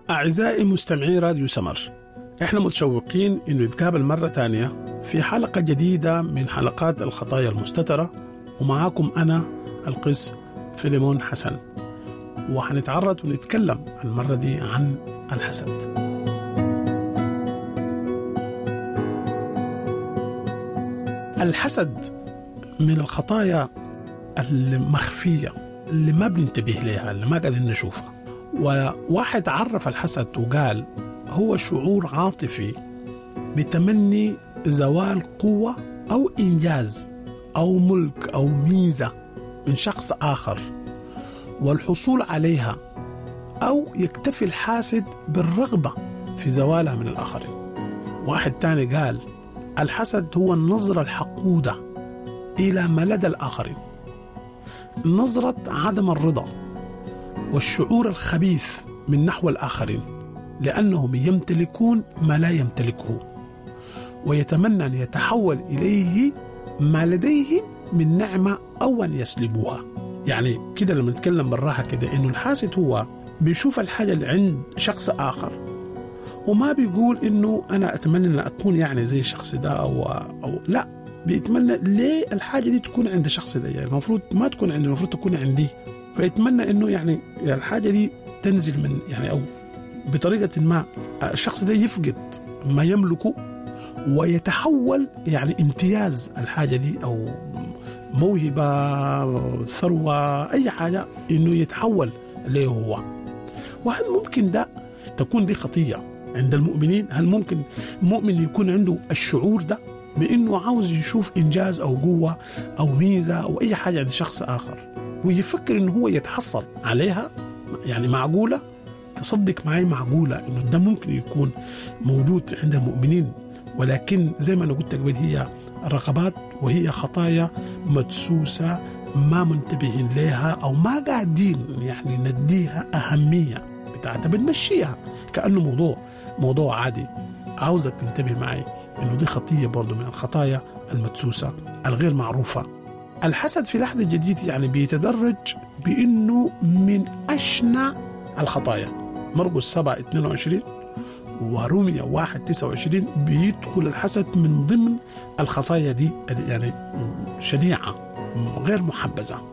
أعزائي مستمعي راديو سمر احنا متشوقين انه نتقابل مرة تانية في حلقة جديدة من حلقات الخطايا المستترة ومعاكم أنا القس فيليمون حسن وحنتعرض ونتكلم المرة دي عن الحسد الحسد من الخطايا المخفية اللي ما بننتبه لها اللي ما قاعدين نشوفها وواحد عرف الحسد وقال هو شعور عاطفي بتمني زوال قوة أو إنجاز أو ملك أو ميزة من شخص آخر والحصول عليها أو يكتفي الحاسد بالرغبة في زوالها من الآخرين واحد تاني قال الحسد هو النظرة الحقودة إلى ما لدى الآخرين نظرة عدم الرضا والشعور الخبيث من نحو الآخرين لأنهم يمتلكون ما لا يمتلكه ويتمنى أن يتحول إليه ما لديه من نعمة أو أن يسلبوها يعني كده لما نتكلم بالراحة كده إنه الحاسد هو بيشوف الحاجة اللي عند شخص آخر وما بيقول إنه أنا أتمنى أن أكون يعني زي الشخص ده أو, أو لا بيتمنى ليه الحاجة دي تكون عند الشخص ده يعني المفروض ما تكون عندي المفروض تكون عندي فيتمنى إنه يعني الحاجة دي تنزل من يعني أو بطريقة ما الشخص ده يفقد ما يملكه ويتحول يعني امتياز الحاجة دي أو موهبة ثروة أي حاجة إنه يتحول له هو وهل ممكن ده تكون دي خطية عند المؤمنين هل ممكن مؤمن يكون عنده الشعور ده بأنه عاوز يشوف إنجاز أو قوة أو ميزة أو أي حاجة عند شخص آخر ويفكر إنه هو يتحصل عليها يعني معقولة تصدق معي معقولة إنه ده ممكن يكون موجود عند المؤمنين ولكن زي ما أنا قلت قبل هي رغبات وهي خطايا مدسوسة ما منتبهين لها أو ما قاعدين يعني نديها أهمية بتاعتها بنمشيها كأنه موضوع موضوع عادي عاوزك تنتبه معي إنه دي خطية برضو من الخطايا المدسوسة الغير معروفة الحسد في لحظة جديد يعني بيتدرج بأنه من أشنع الخطايا مرقس 7 22 ورمية 1 29 بيدخل الحسد من ضمن الخطايا دي يعني شنيعة غير محبذة